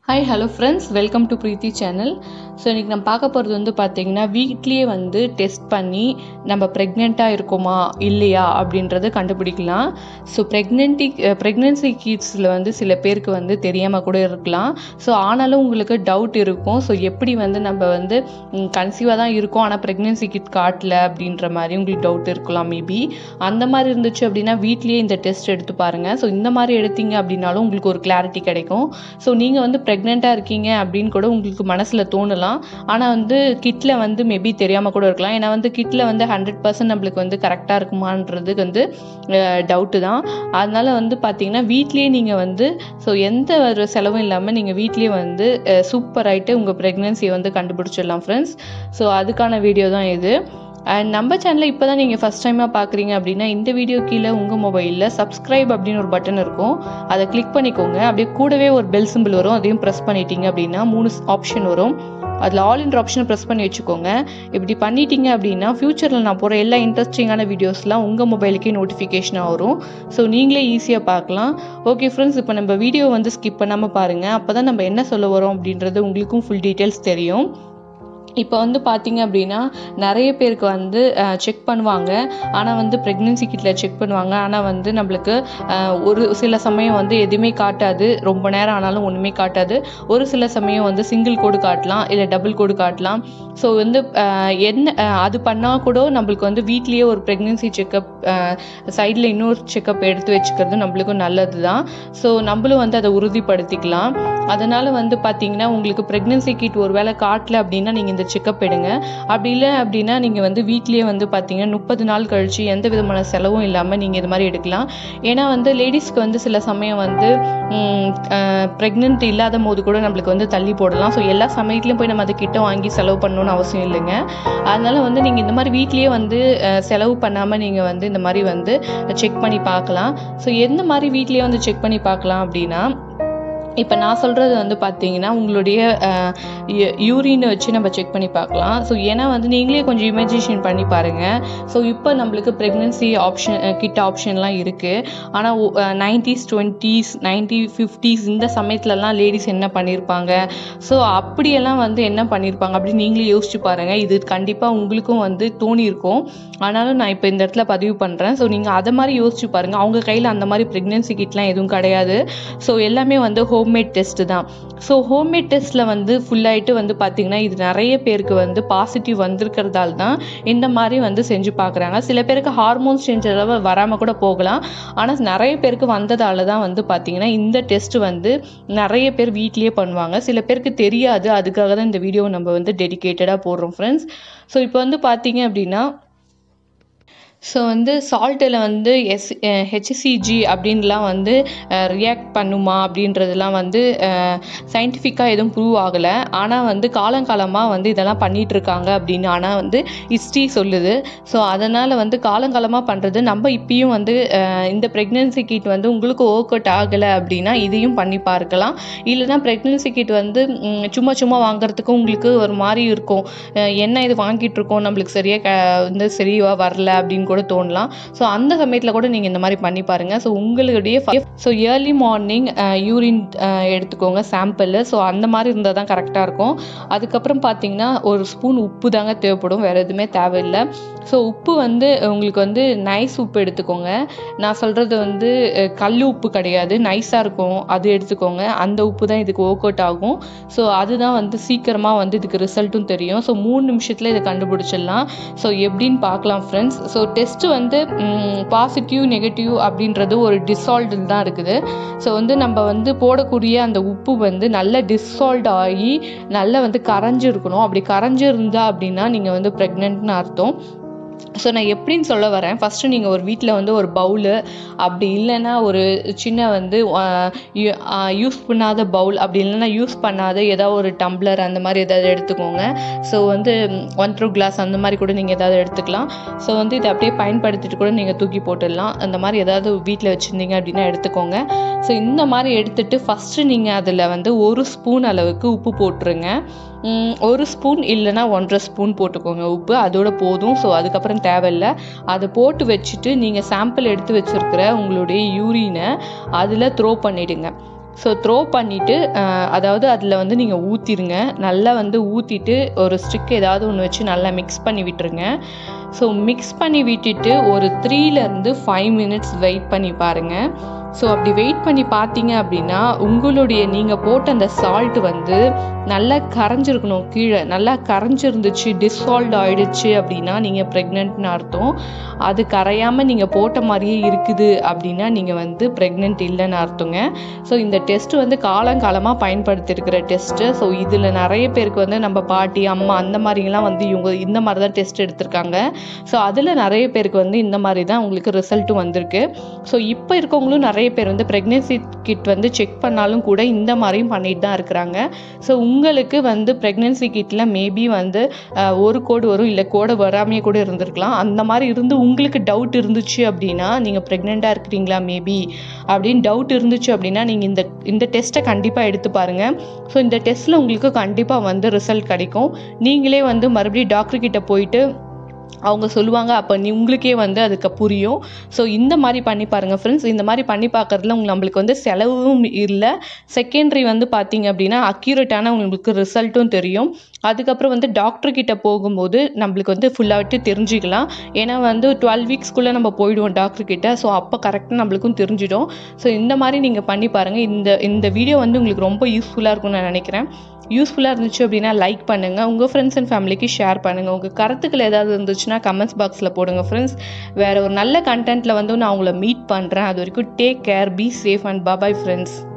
hi hello friends welcome to Preethi channel so இன்றைக்கி நம்ம பார்க்க போகிறது வந்து பார்த்தீங்கன்னா வீட்லேயே வந்து டெஸ்ட் பண்ணி நம்ம ப்ரெக்னெண்ட்டாக இருக்கோமா இல்லையா அப்படின்றத கண்டுபிடிக்கலாம் ஸோ ப்ரெக்னென்டி ப்ரெக்னென்சி கிட்ஸில் வந்து சில பேருக்கு வந்து தெரியாமல் கூட இருக்கலாம் ஸோ ஆனாலும் உங்களுக்கு டவுட் இருக்கும் ஸோ எப்படி வந்து நம்ம வந்து கன்சீவாக தான் இருக்கோம் ஆனால் ப்ரெக்னென்சி கிட் காட்டல அப்படின்ற மாதிரி உங்களுக்கு டவுட் இருக்கலாம் மேபி அந்த மாதிரி இருந்துச்சு அப்படின்னா வீட்லேயே இந்த டெஸ்ட் எடுத்து பாருங்கள் ஸோ இந்த மாதிரி எடுத்தீங்க அப்படின்னாலும் உங்களுக்கு ஒரு கிளாரிட்டி கிடைக்கும் ஸோ நீங்கள் வந்து ப்ரெக்னெண்ட்டாக இருக்கீங்க அப்படின்னு கூட உங்களுக்கு மனசில் தோணலாம் ஆனால் வந்து கிட்டில் வந்து மேபி தெரியாமல் கூட இருக்கலாம் ஏன்னா வந்து கிட்டில் வந்து ஹண்ட்ரட் பர்சன்ட் நம்மளுக்கு வந்து கரெக்டாக இருக்குமான்றதுக்கு வந்து டவுட்டு தான் அதனால் வந்து பார்த்தீங்கன்னா வீட்லேயே நீங்கள் வந்து ஸோ எந்த ஒரு செலவும் இல்லாமல் நீங்கள் வீட்லேயே வந்து சூப்பர் ஆகிட்டு உங்கள் ப்ரெக்னென்சியை வந்து கண்டுபிடிச்சிடலாம் ஃப்ரெண்ட்ஸ் ஸோ அதுக்கான வீடியோ தான் இது அண்ட் நம்ம சேனலில் இப்போ தான் நீங்கள் ஃபஸ்ட் டைமாக பார்க்குறீங்க அப்படின்னா இந்த வீடியோ கீழே உங்கள் மொபைலில் சப்ஸ்கிரைப் அப்படின்னு ஒரு பட்டன் இருக்கும் அதை கிளிக் பண்ணிக்கோங்க அப்படியே கூடவே ஒரு பெல் சிம்பிள் வரும் அதையும் ப்ரெஸ் பண்ணிட்டீங்க அப்படின்னா மூணு ஆப்ஷன் வரும் அதில் ஆல் இன்ட்ரு ஆப்ஷனை ப்ரெஸ் பண்ணி வச்சுக்கோங்க இப்படி பண்ணிட்டீங்க அப்படின்னா ஃப்யூச்சரில் நான் போகிற எல்லா இன்ட்ரெஸ்டிங்கான வீடியோஸ்லாம் உங்கள் மொபைலுக்கே நோட்டிஃபிகேஷனாக வரும் ஸோ நீங்களே ஈஸியாக பார்க்கலாம் ஓகே ஃப்ரெண்ட்ஸ் இப்போ நம்ம வீடியோ வந்து ஸ்கிப் பண்ணாமல் பாருங்கள் அப்போ தான் நம்ம என்ன சொல்ல வரோம் அப்படின்றது உங்களுக்கும் ஃபுல் டீட்டெயில்ஸ் தெரியும் இப்போ வந்து பார்த்தீங்க அப்படின்னா நிறைய பேருக்கு வந்து செக் பண்ணுவாங்க ஆனால் வந்து ப்ரெக்னென்சி கிட்டில் செக் பண்ணுவாங்க ஆனால் வந்து நம்மளுக்கு ஒரு சில சமயம் வந்து எதுவுமே காட்டாது ரொம்ப நேரம் ஆனாலும் ஒன்றுமே காட்டாது ஒரு சில சமயம் வந்து சிங்கிள் கோடு காட்டலாம் இல்லை டபுள் கோடு காட்டலாம் ஸோ வந்து என்ன அது பண்ணால் கூட நம்மளுக்கு வந்து வீட்லேயே ஒரு ப்ரெக்னென்சி செக்கப் சைடில் இன்னொரு செக்கப் எடுத்து வச்சுக்கிறது நம்மளுக்கும் நல்லது தான் ஸோ நம்மளும் வந்து அதை உறுதிப்படுத்திக்கலாம் அதனால் வந்து பார்த்தீங்கன்னா உங்களுக்கு ப்ரெக்னென்சி கிட் ஒரு வேளை காட்டல அப்படின்னா நீங்கள் இந்த செக்கப் எடுங்க அப்படி இல்லை அப்படின்னா நீங்கள் வந்து வீட்லேயே வந்து பார்த்தீங்கன்னா முப்பது நாள் கழிச்சு எந்த விதமான செலவும் இல்லாமல் நீங்கள் இது மாதிரி எடுக்கலாம் ஏன்னா வந்து லேடிஸ்க்கு வந்து சில சமயம் வந்து ப்ரெக்னென்ட் இல்லாத போது கூட நம்மளுக்கு வந்து தள்ளி போடலாம் ஸோ எல்லா சமயத்துலையும் போய் நம்ம அதை கிட்ட வாங்கி செலவு பண்ணணும்னு அவசியம் இல்லைங்க அதனால வந்து நீங்கள் இந்த மாதிரி வீட்லேயே வந்து செலவு பண்ணாமல் நீங்கள் வந்து இந்த மாதிரி வந்து செக் பண்ணி பார்க்கலாம் ஸோ எந்த மாதிரி வீட்லேயே வந்து செக் பண்ணி பார்க்கலாம் அப்படின்னா இப்போ நான் சொல்கிறது வந்து பார்த்தீங்கன்னா உங்களுடைய யூரினை வச்சு நம்ம செக் பண்ணி பார்க்கலாம் ஸோ ஏன்னா வந்து நீங்களே கொஞ்சம் இமேஜினேஷன் பண்ணி பாருங்கள் ஸோ இப்போ நம்மளுக்கு ப்ரெக்னென்சி ஆப்ஷன் கிட் ஆப்ஷன்லாம் இருக்குது ஆனால் நைன்டிஸ் டுவெண்ட்டீஸ் நைன்டி ஃபிஃப்டிஸ் இந்த சமயத்துலலாம் லேடிஸ் என்ன பண்ணியிருப்பாங்க ஸோ அப்படியெல்லாம் வந்து என்ன பண்ணியிருப்பாங்க அப்படின்னு நீங்களே யோசிச்சு பாருங்கள் இது கண்டிப்பாக உங்களுக்கும் வந்து தோணி இருக்கும் ஆனாலும் நான் இப்போ இந்த இடத்துல பதிவு பண்ணுறேன் ஸோ நீங்கள் அதை மாதிரி யோசிச்சு பாருங்கள் அவங்க கையில் அந்த மாதிரி ப்ரெக்னென்சி கிட்லாம் எதுவும் கிடையாது ஸோ எல்லாமே வந்து ஹோம்மேட் டெஸ்ட்டு தான் ஸோ ஹோம்மேட் டெஸ்ட்டில் வந்து ஃபுல்லாகிட்டு வந்து பார்த்திங்கன்னா இது நிறைய பேருக்கு வந்து பாசிட்டிவ் வந்திருக்கிறதால தான் இந்த மாதிரி வந்து செஞ்சு பார்க்குறாங்க சில பேருக்கு ஹார்மோன்ஸ் சேஞ்ச் அளவு வராமல் கூட போகலாம் ஆனால் நிறைய பேருக்கு வந்ததால தான் வந்து பார்த்திங்கன்னா இந்த டெஸ்ட் வந்து நிறைய பேர் வீட்லேயே பண்ணுவாங்க சில பேருக்கு தெரியாது அதுக்காக தான் இந்த வீடியோ நம்ம வந்து டெடிக்கேட்டடாக போடுறோம் ஃப்ரெண்ட்ஸ் ஸோ இப்போ வந்து பார்த்தீங்க அப்படின்னா ஸோ வந்து சால்ட்டில் வந்து எஸ் ஹெச்சிசிஜி அப்படின்லாம் வந்து ரியாக்ட் பண்ணுமா அப்படின்றதெல்லாம் வந்து சயின்டிஃபிக்காக எதுவும் ப்ரூவ் ஆகலை ஆனால் வந்து காலங்காலமாக வந்து இதெல்லாம் பண்ணிகிட்ருக்காங்க அப்படின்னு ஆனால் வந்து ஹிஸ்ட்ரி சொல்லுது ஸோ அதனால் வந்து காலங்காலமாக பண்ணுறது நம்ம இப்பயும் வந்து இந்த ப்ரெக்னென்சி கிட் வந்து உங்களுக்கு ஒர்க் அவுட் ஆகலை அப்படின்னா இதையும் பண்ணி பார்க்கலாம் இல்லைனா ப்ரெக்னென்சி கிட் வந்து சும்மா சும்மா வாங்குறதுக்கு உங்களுக்கு ஒரு மாதிரி இருக்கும் என்ன இது வாங்கிட்டு இருக்கோம் நம்மளுக்கு சரியாக வந்து சரியாக வரல அப்படின்னு கூட தோணலாம் ஸோ அந்த சமயத்தில் கூட நீங்கள் இந்த மாதிரி பண்ணி பாருங்கள் ஸோ உங்களுடைய ஸோ ஏர்லி மார்னிங் யூரின் எடுத்துக்கோங்க சாம்பிள் ஸோ அந்த மாதிரி இருந்தால் தான் கரெக்டாக இருக்கும் அதுக்கப்புறம் பார்த்தீங்கன்னா ஒரு ஸ்பூன் உப்பு தாங்க தேவைப்படும் வேறு எதுவுமே தேவையில்லை ஸோ உப்பு வந்து உங்களுக்கு வந்து நைஸ் உப்பு எடுத்துக்கோங்க நான் சொல்கிறது வந்து கல் உப்பு கிடையாது நைஸாக இருக்கும் அது எடுத்துக்கோங்க அந்த உப்பு தான் இதுக்கு ஒர்க் அவுட் ஆகும் ஸோ அதுதான் வந்து சீக்கிரமாக வந்து இதுக்கு ரிசல்ட்டும் தெரியும் ஸோ மூணு நிமிஷத்தில் இதை கண்டுபிடிச்சிடலாம் ஸோ எப்படின்னு பார்க்கலாம் ஃப்ரெண்ட்ஸ் ஸோ டெஸ்ட்டு வந்து பாசிட்டிவ் நெகட்டிவ் அப்படின்றது ஒரு டிசால்வ்டு தான் இருக்குது ஸோ வந்து நம்ம வந்து போடக்கூடிய அந்த உப்பு வந்து நல்ல டிசால்வ் ஆகி நல்லா வந்து கரைஞ்சி இருக்கணும் அப்படி கரைஞ்சி இருந்தா அப்படின்னா நீங்கள் வந்து ப்ரெக்னென்ட்னு அர்த்தம் ஸோ நான் எப்படின்னு சொல்ல வரேன் ஃபஸ்ட்டு நீங்கள் ஒரு வீட்டில் வந்து ஒரு பவுலு அப்படி இல்லைன்னா ஒரு சின்ன வந்து யூஸ் பண்ணாத பவுல் அப்படி இல்லைன்னா யூஸ் பண்ணாத ஏதாவது ஒரு டம்ளர் அந்த மாதிரி ஏதாவது எடுத்துக்கோங்க ஸோ வந்து ஒன் த்ரூ கிளாஸ் அந்த மாதிரி கூட நீங்கள் ஏதாவது எடுத்துக்கலாம் ஸோ வந்து இதை அப்படியே பயன்படுத்திட்டு கூட நீங்கள் தூக்கி போட்டுடலாம் அந்த மாதிரி ஏதாவது வீட்டில் வச்சுருந்தீங்க அப்படின்னா எடுத்துக்கோங்க ஸோ இந்த மாதிரி எடுத்துகிட்டு ஃபஸ்ட்டு நீங்கள் அதில் வந்து ஒரு ஸ்பூன் அளவுக்கு உப்பு போட்டுருங்க ஒரு ஸ்பூன் இல்லைன்னா ஒன்றரை ஸ்பூன் போட்டுக்கோங்க உப்பு அதோட போதும் ஸோ அதுக்கப்புறம் தேவையில்லை அதை போட்டு வச்சுட்டு நீங்கள் சாம்பிள் எடுத்து வச்சுருக்கிற உங்களுடைய யூரினை அதில் த்ரோ பண்ணிவிடுங்க ஸோ த்ரோ பண்ணிவிட்டு அதாவது அதில் வந்து நீங்கள் ஊற்றிருங்க நல்லா வந்து ஊற்றிட்டு ஒரு ஸ்டிக் ஏதாவது ஒன்று வச்சு நல்லா மிக்ஸ் பண்ணி விட்டுருங்க ஸோ மிக்ஸ் பண்ணி விட்டுட்டு ஒரு த்ரீலேருந்து ஃபைவ் மினிட்ஸ் வெயிட் பண்ணி பாருங்கள் ஸோ அப்படி வெயிட் பண்ணி பார்த்தீங்க அப்படின்னா உங்களுடைய நீங்கள் போட்ட அந்த சால்ட் வந்து நல்லா கரைஞ்சிருக்கணும் கீழே நல்லா கரைஞ்சிருந்துச்சு டிசால்வ் ஆயிடுச்சு அப்படின்னா நீங்கள் ப்ரெக்னென்ட்னு அர்த்தம் அது கரையாமல் நீங்கள் போட்ட மாதிரியே இருக்குது அப்படின்னா நீங்கள் வந்து ப்ரெக்னென்ட் இல்லைன்னு அர்த்தங்க ஸோ இந்த டெஸ்ட் வந்து காலங்காலமாக பயன்படுத்தியிருக்கிற டெஸ்ட்டு ஸோ இதில் நிறைய பேருக்கு வந்து நம்ம பாட்டி அம்மா அந்த மாதிரிலாம் வந்து இவங்க இந்த மாதிரி தான் டெஸ்ட் எடுத்திருக்காங்க ஸோ அதில் நிறைய பேருக்கு வந்து இந்த மாதிரி தான் உங்களுக்கு ரிசல்ட்டும் வந்திருக்கு ஸோ இப்போ இருக்கவங்களும் நிறைய பேர் வந்து ப்ரெக்னென்சி கிட் வந்து செக் பண்ணாலும் கூட இந்த மாதிரியும் பண்ணிட்டு தான் இருக்கிறாங்க ஸோ உங்களுக்கு வந்து ப்ரெக்னென்சி கிட்டில் மேபி வந்து அஹ், ஒரு கோடு வரும் இல்லை கோடு வராமையே கூட இருந்திருக்கலாம் அந்த மாதிரி இருந்து உங்களுக்கு டவுட் இருந்துச்சு அப்படின்னா நீங்கள் ப்ரெக்னெண்ட்டாக இருக்கிறீங்களா மேபி அப்படின்னு டவுட் இருந்துச்சு அப்படின்னா நீங்கள் இந்த இந்த டெஸ்ட்டை கண்டிப்பாக எடுத்து பாருங்கள் ஸோ இந்த டெஸ்ட்டில் உங்களுக்கு கண்டிப்பாக வந்து ரிசல்ட் கிடைக்கும் நீங்களே வந்து மறுபடியும் டாக்டர் கிட்ட போயிட்டு அவங்க சொல்லுவாங்க அப்போ நீ உங்களுக்கே வந்து அதுக்கு புரியும் ஸோ இந்த மாதிரி பண்ணி பாருங்கள் ஃப்ரெண்ட்ஸ் இந்த மாதிரி பண்ணி பார்க்குறதுல உங்களுக்கு நம்மளுக்கு வந்து செலவும் இல்லை செகண்டரி வந்து பார்த்தீங்க அப்படின்னா அக்யூரேட்டான உங்களுக்கு ரிசல்ட்டும் தெரியும் அதுக்கப்புறம் வந்து டாக்டர் கிட்ட போகும்போது நம்மளுக்கு வந்து ஃபுல்லாகிட்டு தெரிஞ்சுக்கலாம் ஏன்னா வந்து டுவெல் வீக்ஸ்க்குள்ளே நம்ம போயிடுவோம் டாக்டர் கிட்ட ஸோ அப்போ கரெக்டாக நம்மளுக்கும் தெரிஞ்சிடும் ஸோ இந்த மாதிரி நீங்கள் பண்ணி பாருங்கள் இந்த இந்த வீடியோ வந்து உங்களுக்கு ரொம்ப யூஸ்ஃபுல்லாக இருக்கும்னு நான் நினைக்கிறேன் யூஸ்ஃபுல்லாக இருந்துச்சு அப்படின்னா லைக் பண்ணுங்கள் உங்கள் ஃப்ரெண்ட்ஸ் அண்ட் ஃபேமிலிக்கு ஷேர் பண்ணுங்கள் உங்கள் கருத்துக்கள் ஏதாவது இருந்துச்சுன்னா கமெண்ட்ஸ் பாக்ஸில் போடுங்க ஃப்ரெண்ட்ஸ் வேறு ஒரு நல்ல கண்டென்ட்டில் வந்து நான் உங்களை மீட் பண்ணுறேன் அது வரைக்கும் take care be safe and bye bye friends